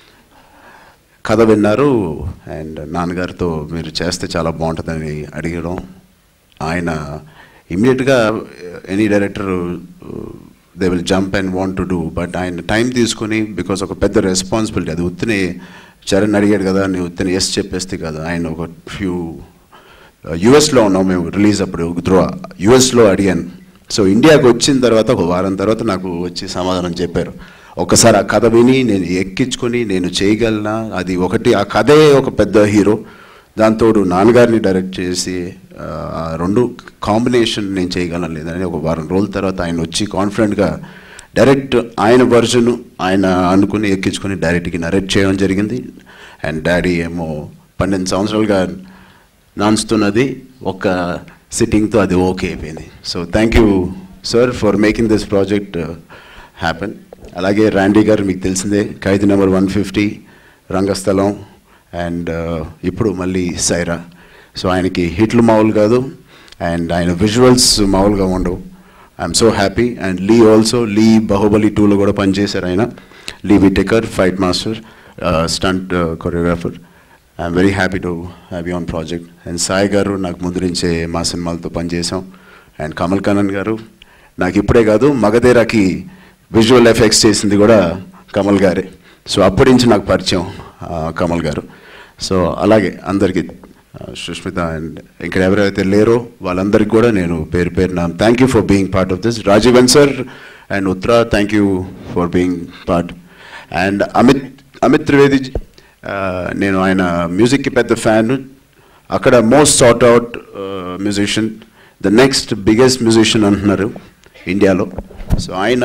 కథ విన్నారు అండ్ నాన్నగారితో మీరు చేస్తే చాలా బాగుంటుందని అడిగడం ఆయన ఇమీడియట్గా any director they will jump and want to do but ఆయన టైం తీసుకొని బికాస్ ఒక పెద్ద రెస్పాన్సిబిలిటీ అది ఉత్తినే చరణ్ అడిగాడు కదా నేను ఉత్తిని ఎస్ చెప్పేస్తే కదా ఆయన ఒక ఫ్యూ యుఎస్లో ఉన్నాం మేము రిలీజ్ అప్పుడు ధ్రువ యుఎస్లో అడిగాను సో ఇండియాకి వచ్చిన తర్వాత ఒక వారం తర్వాత నాకు వచ్చి సమాధానం చెప్పారు ఒకసారి ఆ కథ విని నేను ఎక్కించుకొని నేను చేయగలనా అది ఒకటి ఆ కథే ఒక పెద్ద హీరో దాంతోడు నాన్నగారిని డైరెక్ట్ చేసి ఆ, ఆ రెండు కాంబినేషన్ నేను చేయగలను లేదని ఒక వారం రోజుల తర్వాత ఆయన వచ్చి కాన్ఫిడెంట్గా డైరెక్ట్ ఆయన వర్జన్ ఆయన అనుకుని ఎక్కించుకొని డైరెక్ట్కి నరేట్ చేయడం జరిగింది అండ్ డాడీ ఏమో పన్నెండు సంవత్సరాలుగా నాన్స్తున్నది ఒక సిట్టింగ్తో అది ఓకే అయిపోయింది so thank you sir for making this project happen అలాగే ర్యాండీ గారు మీకు తెలిసిందే Khaidi number one fifty Rangasthalam and ఇప్పుడు మళ్ళీ సైరా సో ఆయనకి హిట్లు మామూలు కాదు అండ్ ఆయన విజువల్స్ మామూలుగా ఉండవు I'm so happy and Lee also Lee Baahubali టూలో కూడా పనిచేశారు ఆయన Lee Whittaker fight master stunt choreographer I'm very happy to have you on project and Sai garu నాకు ముందు నుంచే మా సినిమాలతో పనిచేసాం అండ్ కమల్ కన్నన్ గారు నాకు ఇప్పుడే కాదు మగధేరాకి విజువల్ ఎఫెక్ట్స్ చేసింది కూడా కమల్ గారే సో అప్పటి నుంచి నాకు పరిచయం ఆ, కమల్ గారు సో అలాగే అందరికీ ఆ, సుష్మిత అండ్ ఇక్కడ ఎవరైతే లేరో వాళ్ళందరికీ కూడా నేను పేరు పేరున thank you for being part of this Rajeevan sir and Uttara thank you for being part and Amit Amit Trivedi ఆ, నేను ఆయన మ్యూజిక్కి పెద్ద ఫ్యాన్ అక్కడ most sought out musician the next biggest musician అంటున్నారు ఇండియాలో సో ఆయన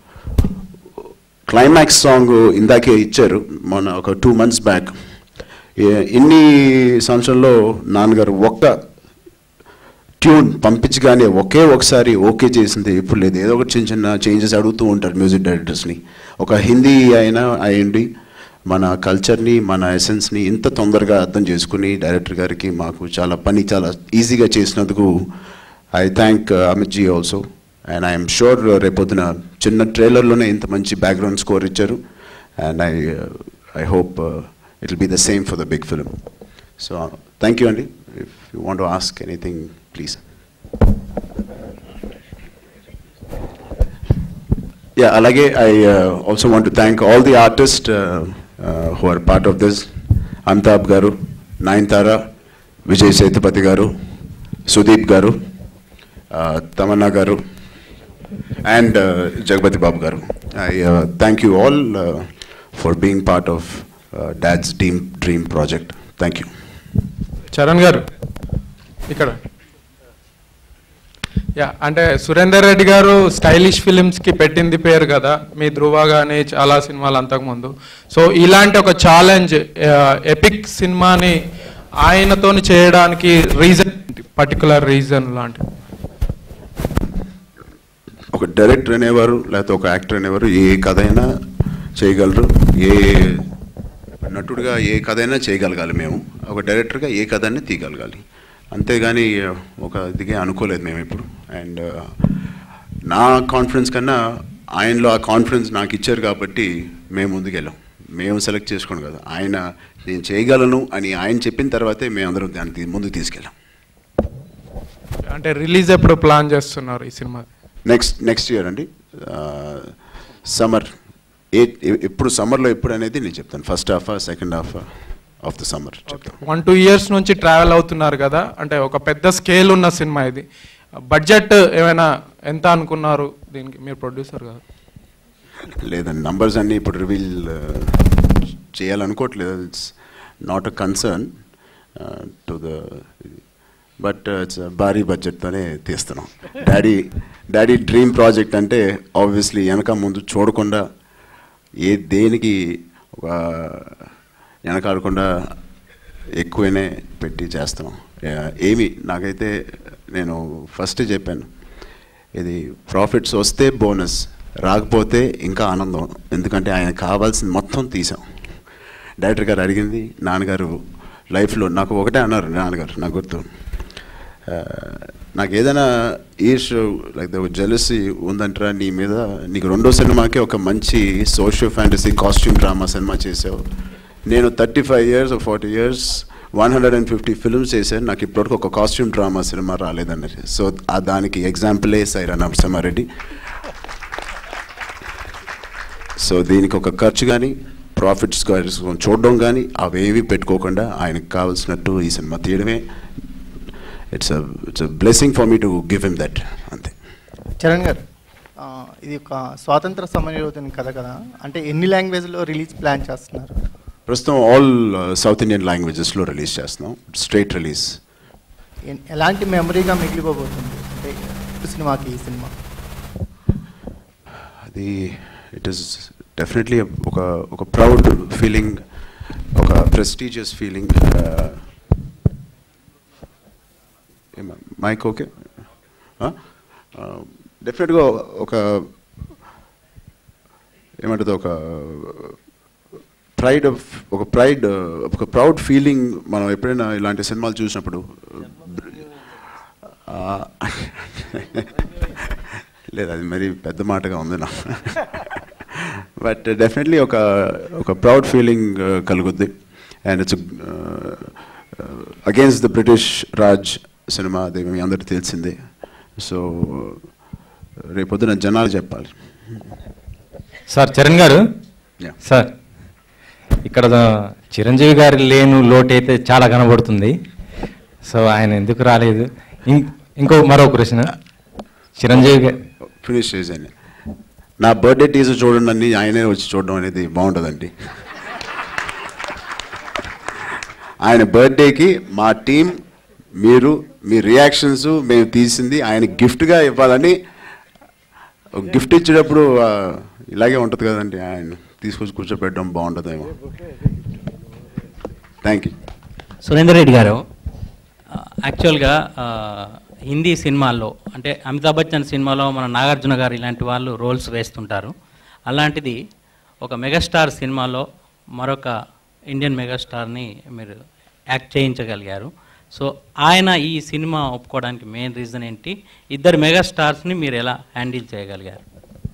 క్లైమాక్స్ సాంగ్ ఇందాకే ఇచ్చారు మొన్న ఒక టూ మంత్స్ బ్యాక్ ఇన్ని సంవత్సరంలో నాన్నగారు ఒక్క ట్యూన్ పంపించగానే ఒకే ఒకసారి ఓకే చేసింది ఇప్పుడు లేదు ఏదో ఒకటి చిన్న చిన్న చేంజెస్ అడుగుతూ ఉంటారు మ్యూజిక్ డైరెక్టర్స్ని ఒక హిందీ అయినా అయ్యండి మన కల్చర్ని మన ఎసెన్స్ని ఇంత తొందరగా అర్థం చేసుకుని డైరెక్టర్ గారికి మాకు చాలా పని చాలా ఈజీగా చేసినందుకు I thank Amit ji also and I'm sure రేపొద్దున చిన్న ట్రైలర్లోనే ఇంత మంచి బ్యాక్గ్రౌండ్ స్కోర్ ఇచ్చారు and I I hope it will be the same for the big film so thank you అండి if you want ask anything please yeah అలాగే I also want to thank all the artist who are part of this Amitabh garu Nayanthara Vijay Sethupathi గారు సుదీప్ గారు తమన్నా గారు and Jagapathi Babu garu I thank you all for being part of dad's dream dream project thank you Charan garu ఇక్కడ yeah అంటే సురేందర్ రెడ్డి గారు stylish ఫిలిమ్స్కి పెట్టింది పేరు కదా మీ ధృవ కానీ చాలా సినిమాలు అంతకుముందు సో ఇలాంటి ఒక ఛాలెంజ్ ఎపిక్ సినిమాని ఆయనతో చేయడానికి రీజన్ పర్టికులర్ రీజన్ లాంటి ఒక డైరెక్టర్ అనేవారు లేకపోతే ఒక యాక్టర్ అనేవారు ఏ కథ అయినా చేయగలరు ఏ నటుడుగా ఏ కథ అయినా చేయగలగాలి మేము ఒక డైరెక్టర్గా ఏ కథ అయినా తీయగలగాలి అంతేగాని ఒక దిగే అనుకోలేదు మేము ఇప్పుడు అండ్ నా కాన్ఫిడెన్స్ కన్నా ఆయనలో ఆ కాన్ఫిడెన్స్ నాకు ఇచ్చారు కాబట్టి మేము ముందుకెళ్ళాం మేము సెలెక్ట్ చేసుకోండి కదా ఆయన నేను చేయగలను అని ఆయన చెప్పిన తర్వాతే మేము అందరం దాన్ని తీ- ముందుకు తీసుకెళ్ళాం అంటే రిలీజ్ ఎప్పుడు ప్లాన్ చేస్తున్నారు ఈ సినిమా నెక్స్ట్ నెక్స్ట్ ఇయర్ అండి సమ్మర్ ఏ ఎ- ఎప్పుడు సమ్మర్లో ఎప్పుడు అనేది నేను చెప్తాను first half second half of the summer చెప్తాను వన్ టూ ఇయర్స్ నుంచి ట్రావెల్ అవుతున్నారు కదా అంటే ఒక పెద్ద స్కేల్ ఉన్న సినిమా ఇది బడ్జెట్ ఏమైనా ఎంత అనుకున్నారు దీనికి మీరు ప్రొడ్యూసర్ కదా లేదండి నంబర్స్ అన్నీ ఇప్పుడు రివీల్ చేయాలనుకోవట్లేదు it's not a concern to the but it's భారీ బడ్జెట్తోనే తీస్తున్నాం డాడీ డాడీ డ్రీమ్ ప్రాజెక్ట్ అంటే ఆబ్వియస్లీ వెనక ముందు చూడకుండా ఏ దేనికి ఒక వెనకాడకుండా ఎక్కువనే పెట్టి చేస్తున్నాం ఏ- ఏమి నాకైతే నేను ఫస్ట్ చెప్పాను ఇది ప్రాఫిట్స్ వస్తే బోనస్ రాకపోతే ఇంకా ఆనందం ఎందుకంటే ఆయన కావాల్సింది మొత్తం తీసాం డైరెక్టర్ గారు అడిగింది నాన్నగారు లైఫ్లో నాకు ఒకటే అన్నారు నాన్నగారు నాకు గుర్తు ఆ, నాకు ఏదైనా ఈర్ష్ లైక్ జెలసీ ఉందంటారా నీ మీద నీకు రెండో సినిమాకే ఒక మంచి సోషియో ఫ్యాంటసీ కాస్ట్యూమ్ డ్రామా సినిమా చేసావు నేను thirty five years forty years one hundred and fifty films చేశాను నాకు ఇప్పటివరకు ఒక కాస్ట్యూమ్ డ్రామా సినిమా రాలేదన్నది సో ఆ దానికి ఎగ్జాంపులే సైరా నరసింహారెడ్డి సో దీనికి ఒక ఖర్చు కానీ ప్రాఫిట్స్ చూడడం కానీ అవేవి పెట్టుకోకుండా ఆయనకు కావాల్సినట్టు ఈ సినిమా తీయడమే it's it's blessing for me to give him that అంతే చరణ్ గారు ఆ, ఇది ఒక స్వాతంత్ర సమరయోధుని కథ కదా అంటే ఎన్ని లాంగ్వేజ్లో రిలీజ్ ప్లాన్ చేస్తున్నారు ప్రస్తుతం ఆల్ సౌత్ ఇండియన్ లాంగ్వేజెస్లో రిలీజ్ చేస్తున్నాం స్ట్రైట్ రిలీజ్ ఎన్- ఎలాంటి మెమరీగా మిగిలిపోబోతుంది అంటే ఈ సినిమాకి ఈ సినిమా అది ఇట్ ఈస్ డెఫినెట్లీ ఒక ఒక ప్రౌడ్ ఫీలింగ్ ఒక ప్రెస్టీజియస్ ఫీలింగ్ మైక్ ఓకే డెఫినెట్గా ఒక ఏమంటుంది ఒక ప్రైడ్ ఆఫ్ ఒక ప్రైడ్ ఒక ప్రౌడ్ ఫీలింగ్ మనం ఎప్పుడైనా ఇలాంటి సినిమాలు చూసినప్పుడు ఆ, లేదు అది మరి పెద్ద మాటగా ఉంది నా బట్ డెఫినెట్లీ ఒక ఒక ప్రౌడ్ ఫీలింగ్ కలుగుద్ది and it's against the British Raj సినిమా అది మీ అందరికీ తెలిసిందే సో రేపొద్దున జనాలు చెప్పాలి సార్ చరణ్ గారు Yeah. సార్ ఇక్కడ చిరంజీవి గారి లేను లోటు అయితే చాలా కనబడుతుంది సో ఆయన ఎందుకు రాలేదు ఇం- ఇంకో మరో ప్రశ్న చిరంజీవి గారు ఫినిష్ చేశాను నా బర్త్డే టీజర్ చూడండి అన్ని ఆయనే వచ్చి చూడడం అనేది బాగుంటుందండి ఆయన బర్త్డేకి మా టీం మీరు మీ రియాక్షన్స్ మేము తీసింది ఆయన గిఫ్ట్గా ఇవ్వాలని ఒక గిఫ్ట్ ఇచ్చేటప్పుడు ఆ, ఇలాగే ఉంటుంది కదండి ఆయన తీసుకొచ్చి కూర్చోపెట్టడం బాగుంటుందేమో థ్యాంక్ యూ సురేందర్ రెడ్డి గారు ఆ, యాక్చువల్గా ఆ, హిందీ సినిమాల్లో అంటే అమితాబ్ బచ్చన్ సినిమాలో మన నాగార్జున గారు ఇలాంటి వాళ్ళు రోల్స్ వేస్తుంటారు అలాంటిది ఒక మెగాస్టార్ సినిమాలో మరొక ఇండియన్ మెగాస్టార్ని మీరు యాక్ట్ చేయించగలిగారు సో ఆయన ఈ సినిమా ఒప్పుకోవడానికి మెయిన్ రీజన్ ఏంటి ఇద్దరు మెగాస్టార్స్ని మీరు ఎలా హ్యాండిల్ చేయగలిగారు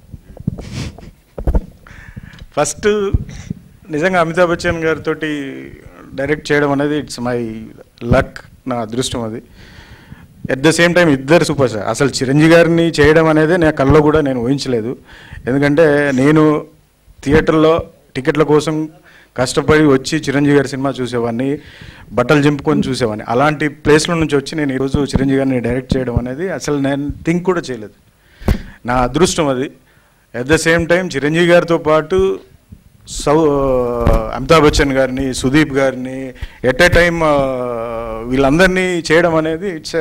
ఫస్ట్ నిజంగా అమితాబ్ బచ్చన్ గారితో డైరెక్ట్ చేయడం అనేది ఇట్స్ మై లక్ నా అదృష్టం అది ఎట్ ద సేమ్ టైం ఇద్దరు సూపర్ స్టార్ అసలు చిరంజీవి గారిని చేయడం అనేది నా కల్లో కూడా నేను ఊహించలేదు ఎందుకంటే నేను థియేటర్లో టికెట్ల కోసం కష్టపడి వచ్చి చిరంజీవి గారి సినిమా చూసేవాడిని బట్టలు చింపుకొని చూసేవాడిని అలాంటి ప్లేస్లో నుంచి వచ్చి నేను ఈరోజు చిరంజీవి గారిని డైరెక్ట్ చేయడం అనేది అసలు నేను థింక్ కూడా చేయలేదు నా అదృష్టం అది at the same time Chiranjeevi గారితో పాటు సౌ అమితాబ్ బచ్చన్ గారిని సుదీప్ గారిని ఎట్ ఏ టైం వీళ్ళందరినీ చేయడం అనేది ఇట్స్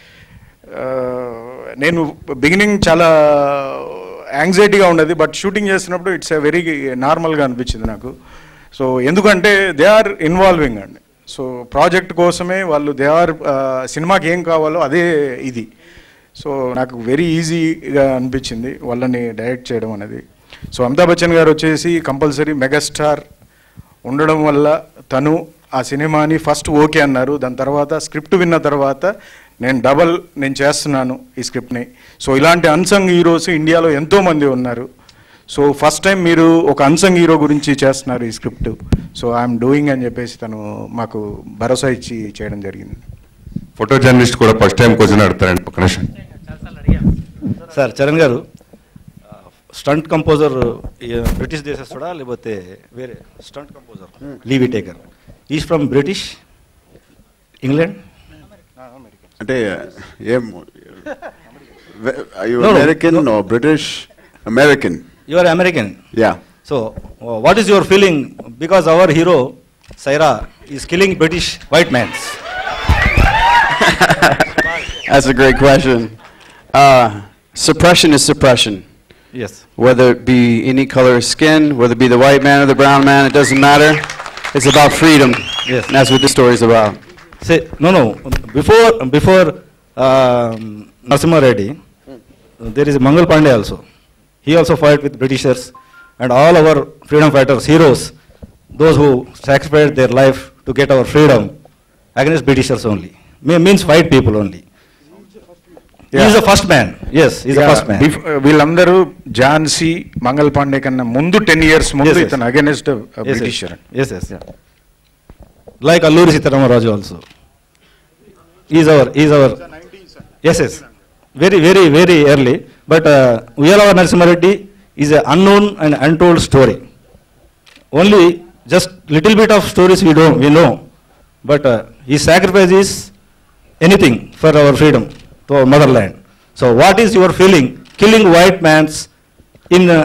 నేను బిగినింగ్ చాలా యాంగ్జైటీగా ఉండేది బట్ షూటింగ్ చేస్తున్నప్పుడు ఇట్స్ ఎ వెరీ నార్మల్గా అనిపించింది నాకు సో ఎందుకంటే దే ఆర్ ఇన్వాల్వింగ్ అండి సో ప్రాజెక్ట్ కోసమే వాళ్ళు దే ఆర్ సినిమాకి ఏం కావాలో అదే ఇది సో నాకు వెరీ ఈజీగా అనిపించింది వాళ్ళని డైరెక్ట్ చేయడం అనేది సో అమితాబ్ బచ్చన్ గారు వచ్చేసి కంపల్సరీ మెగాస్టార్ ఉండడం వల్ల తను ఆ సినిమాని ఫస్ట్ ఓకే అన్నారు దాని తర్వాత స్క్రిప్ట్ విన్న తర్వాత నేను డబల్ నేను చేస్తున్నాను ఈ స్క్రిప్ట్ని సో ఇలాంటి అన్సంగ్ హీరోస్ ఇండియాలో ఎంతోమంది ఉన్నారు సో ఫస్ట్ టైం మీరు ఒక అన్సంగ్ హీరో గురించి చేస్తున్నారు ఈ స్క్రిప్ట్ సో ఐఎమ్ డూయింగ్ అని చెప్పేసి తను మాకు భరోసా ఇచ్చి చేయడం జరిగింది ఫోటో జర్నలిస్ట్ కూడా ఫస్ట్ టైం క్వశ్చన్ అడుగుతారండి పక్క నిమిషం సార్ చరణ్ గారు స్టంట్ కంపోజర్ బ్రిటిష్ దేశస్తుడా లేకపోతే వేరే stunt composer Lee Whittaker is from British England అంటే ఏం No, no. American British American you are American yeah so what is your feeling because our hero Sye Raa is killing British white mans That's a great question. Uh, suppression is suppression. Yes. Whether it be any color of skin, whether it be the white man or the brown man, it doesn't matter. It's about freedom. Yes. And that's what this story is about. Say, no, no. Before, before um, Narasimha Reddy, there is Mangal Pandey also. He also fought with Britishers and all our freedom fighters, heroes, those who sacrificed their life to get our freedom against Britishers only. Me- means white people only. He is the first man. Yes, he is the Yeah, first man. bef- వీళ్ళందరూ ఝాన్సీ మంగళ పాండే కన్నా ముందు ten years ముందు Yes, yes. ఇతను against Yes, yes. Britisher Yes, yes. Like Alluri Sitaramaraja also. He is our, he is our. Yes, yes. Very, very, very early. But uh, Uyalavar Narasimha Reddy is an unknown and untold story. Only just little bit of stories we don't, we know. But uh, his sacrifice is anything for our freedom to our motherland. So what is your feeling killing white man's in uh,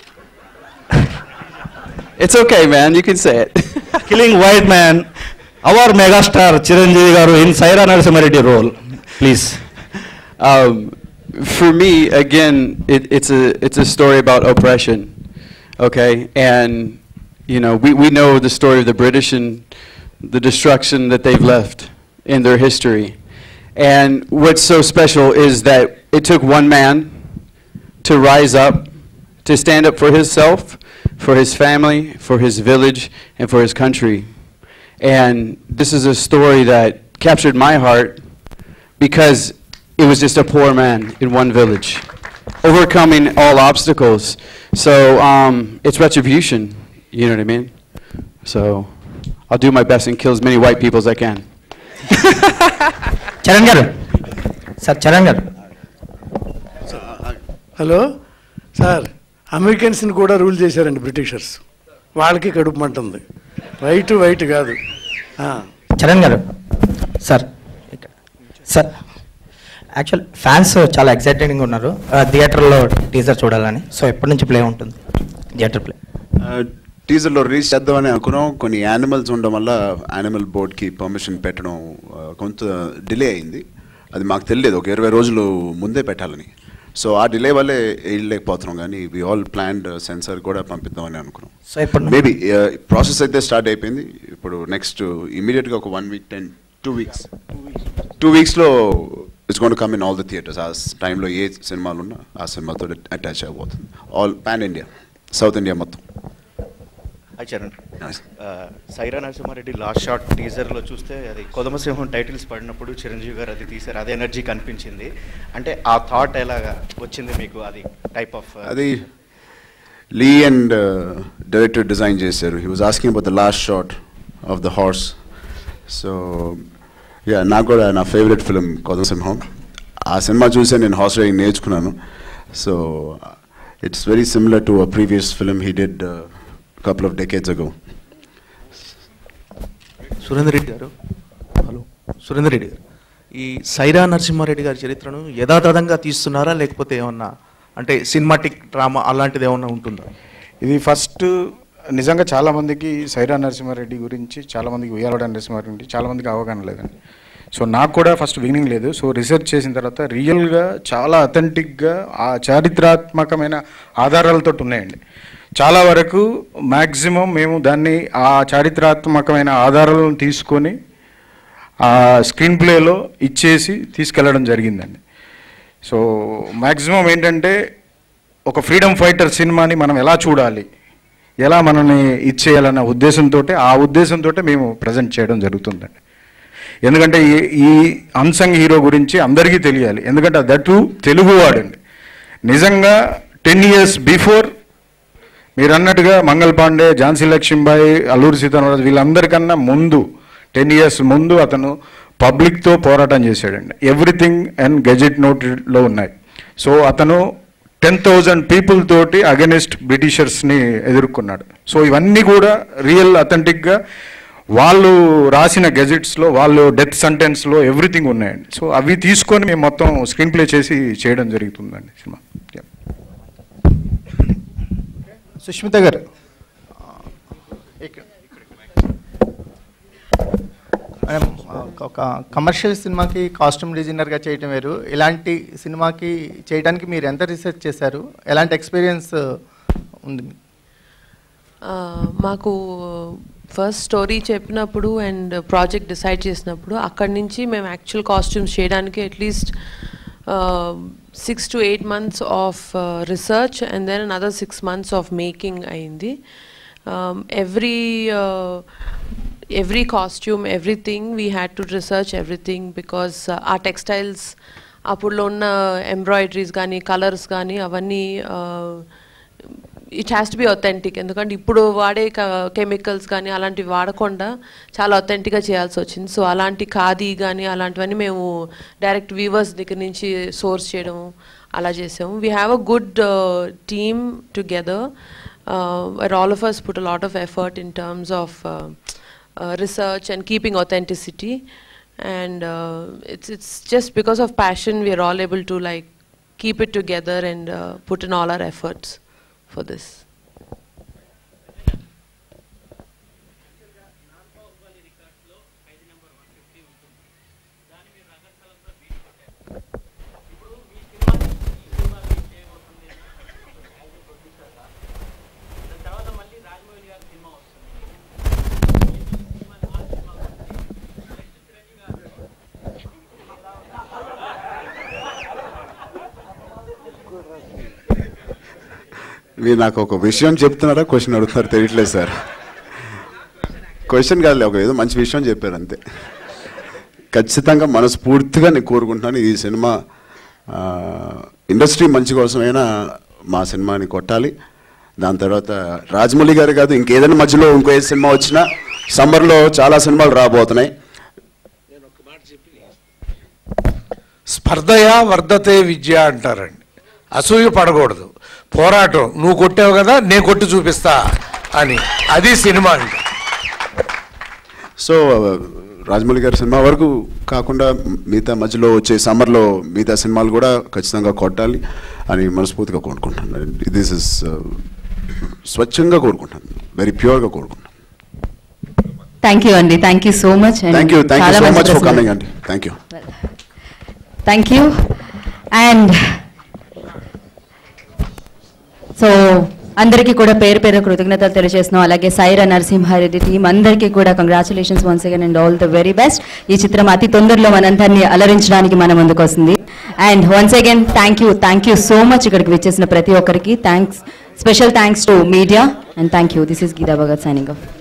It's okay, man. You can say it. killing white man, our megastar Chiranjeevi garu in Saira Narasimha Reddy role, please. Um, for me, again, it, it's a it's a story about oppression, okay? And you know, we, we know the story of the British and the destruction that they've left in their history. And what's so special is that it took one man to rise up, to stand up for himself, for his family, for his village, and for his country. And this is a story that captured my heart because it was just a poor man in one village, overcoming all obstacles. So um, it's retribution, you know what I mean? So I'll do my best and kill as many white people as I can. Charan garu sir Charan గారు hello sir అమెరికన్స్ని కూడా rule చేశారండి Britishers వాళ్ళకి కడుపు మంట ఉంది white white కాదు ఆ. Charan garu sir ఇక్కడ సార్ యాక్చువల్ ఫ్యాన్స్ చాలా ఎక్సైటెడ్గా ఉన్నారు థియేటర్లో టీజర్ చూడాలని సో ఎప్పటి నుంచి ప్లే ఉంటుంది థియేటర్ ప్లే టీజర్లో రిలీజ్ చేద్దామని అనుకున్నాం కొన్ని యానిమల్స్ ఉండడం వల్ల యానిమల్ బోర్డ్కి పర్మిషన్ పెట్టడం ఆ, కొంత డిలే అయింది అది మాకు తెలియదు ఒక ఇరవై రోజులు ముందే పెట్టాలని సో ఆ డిలే వల్లే వెళ్ళలేకపోతున్నాం కానీ వి ఆల్ ప్లాన్డ్ సెన్సర్ కూడా పంపిద్దామని అనుకున్నాం సో ఇప్పుడు మేబీ ప్రాసెస్ అయితే స్టార్ట్ అయిపోయింది ఇప్పుడు నెక్స్ట్ ఇమీడియట్గా ఒక one week ten two weeks two వీక్స్లో it's gone come in all the theatres ఆ టైంలో ఏ సినిమాలు ఉన్నా ఆ సినిమాతో అటాచ్ అయిపోతుంది all pan India south India మొత్తం హాయ్ చరణ్ ఆ, సైరా నరసింహారెడ్డి లాస్ట్ షాట్ టీజర్లో చూస్తే అది కొదమసింహం టైటిల్స్ పడినప్పుడు చిరంజీవి గారు అది తీశారు అదే ఎనర్జీ కనిపించింది అంటే ఆ థాట్ ఎలాగా వచ్చింది మీకు అది టైప్ ఆఫ్ అది లీ అండ్ డైరెక్టర్ డిజైన్ చేశారు he was asking about the last shot of the horse so yeah నాకు కూడా నా ఫేవరెట్ ఫిలిం కొదసింహం ఆ సినిమా చూసే నేను హార్స్ రైడింగ్ నేర్చుకున్నాను so it's very similar to a previous film he did couple of decades ago Surender Reddy గారు hello Surender Reddy గారు ఈ సైరా నరసింహారెడ్డి గారి చరిత్రను యథాతథంగా తీస్తున్నారా లేకపోతే ఏమన్నా అంటే సినిమాటిక్ డ్రామా అలాంటిది ఏమైనా ఉంటుందా ఇది ఫస్ట్ నిజంగా చాలామందికి సైరా నరసింహారెడ్డి గురించి చాలామందికి ఉయ్యాలవాడ నరసింహారెడ్డి గురించి చాలామందికి అవగాహన లేదండి సో నాకు కూడా ఫస్ట్ బిగినింగ్ లేదు సో రీసెర్చ్ చేసిన తర్వాత రియల్గా చాలా అథెంటిక్గా ఆ చారిత్రాత్మకమైన ఆధారాలతో ఉన్నాయండి చాలా వరకు మ్యాక్సిమం మేము దాన్ని ఆ చారిత్రాత్మకమైన ఆధారాలను తీసుకొని ఆ స్క్రీన్ ప్లేలో ఇచ్చేసి తీసుకెళ్ళడం జరిగిందండి సో మ్యాక్సిమం ఏంటంటే ఒక ఫ్రీడమ్ ఫైటర్ సినిమాని మనం ఎలా చూడాలి ఎలా మనల్ని ఇచ్చేయాలన్న ఉద్దేశంతో ఆ ఉద్దేశంతో మేము ప్రజెంట్ చేయడం జరుగుతుందండి ఎందుకంటే ఈ ఈ అన్సంగ్ హీరో గురించి అందరికీ తెలియాలి ఎందుకంటే దట్ తెలుగువాడండి నిజంగా టెన్ ఇయర్స్ బిఫోర్ మీరు అన్నట్టుగా మంగళ పాండే ఝాన్సీ లక్ష్మీబాయి అల్లూరి సీతారామరాజు వీళ్ళందరికన్నా ముందు టెన్ ఇయర్స్ ముందు అతను పబ్లిక్తో పోరాటం చేశాడండి ఎవ్రీథింగ్ అండ్ గెజెట్ నోటెడ్లో ఉన్నాయి సో అతను టెన్ థౌజండ్ పీపుల్ తోటి అగెనిస్ట్ బ్రిటిషర్స్ని ఎదుర్కొన్నాడు సో ఇవన్నీ కూడా రియల్ అథెంటిక్గా వాళ్ళు రాసిన గెజెట్స్లో వాళ్ళు డెత్ సెంటెన్స్లో ఎవ్రీథింగ్ ఉన్నాయండి సో అవి తీసుకొని మేము మొత్తం స్క్రీన్ ప్లే చేసి చేయడం జరుగుతుందండి సినిమా సుష్మిత గారు మేడం ఒక కమర్షియల్ సినిమాకి కాస్ట్యూమ్ డిజైనర్గా చేయటం వేరు ఇలాంటి సినిమాకి చేయడానికి మీరు ఎంత రీసెర్చ్ చేశారు ఎలాంటి ఎక్స్పీరియన్స్ ఉంది మీకు? ఆ, మాకు ఫస్ట్ స్టోరీ చెప్పినప్పుడు అండ్ ప్రాజెక్ట్ డిసైడ్ చేసినప్పుడు అక్కడి నుంచి మేము యాక్చువల్ కాస్ట్యూమ్స్ చేయడానికి at least six to eight months of research and then another six months of making అయింది every every costume, everything, we had to research everything because uh, our textiles, అప్పుడులో ఉన్న embroideries కానీ colours కానీ అవన్నీ it has to be authentic ఎందుకంటే ఇప్పుడు వాడే chemicals కానీ అలాంటివి వాడకుండా చాలా అథెంటిక్గా చేయాల్సి వచ్చింది సో అలాంటి ఖాదీ కానీ అలాంటివన్నీ మేము డైరెక్ట్ వీవర్స్ దగ్గర నుంచి సోర్స్ చేయడం అలా చేసాము we have a good team together where all of us put a lot of effort in terms of uh, uh, research and keeping authenticity and uh, it's it's just because of passion we are all able to like keep it together and uh, put in all our efforts for this మీరు నాకు ఒక విషయం చెప్తున్నారా question అడుగుతున్నారు తెలియట్లేదు sir question కాదులే ఒక ఏదో మంచి విషయం చెప్పారు అంతే ఖచ్చితంగా మనస్ఫూర్తిగా నేను కోరుకుంటున్నాను ఈ సినిమా ఆ, ఇండస్ట్రీ మంచి కోసమైనా మా సినిమాని కొట్టాలి దాని తర్వాత రాజమౌళి గారు కాదు ఇంకేదైనా మధ్యలో ఇంకో ఏ సినిమా వచ్చినా సమ్మర్లో చాలా సినిమాలు రాబోతున్నాయి స్పర్ధయా వర్ధతే విద్య అంటారండి అసూయ పడకూడదు పోరాటం నువ్వు కొట్టావు కదా నేను కొట్టి చూపిస్తా అని అది సినిమా అంటే సో రాజమౌళి గారి సినిమా వరకు కాకుండా మిగతా మధ్యలో వచ్చే సమ్మర్లో మిగతా సినిమాలు కూడా ఖచ్చితంగా కొట్టాలి అని మనస్ఫూర్తిగా కోరుకుంటున్నాను దిస్ ఇస్ స్వచ్ఛంగా కోరుకుంటాను వెరీ ప్యూర్గా కోరుకుంటాను థ్యాంక్ యూ అండి thank you so much thank you thank you so much for coming అండి thank you thank you and so అందరికీ కూడా పేరు పేరు కృతజ్ఞతలు తెలియజేస్తున్నాం అలాగే సైరా నరసింహారెడ్డి టీం అందరికీ కూడా congratulations once again and all the very best ఈ చిత్రం అతి తొందరలో మనందరినీ అలరించడానికి మన ముందుకు వస్తుంది and once again thank you thank you so much ఇక్కడికి విచ్చేసిన ప్రతి ఒక్కరికి thanks special thanks to media and thank you this is Geetha Bhagat signing of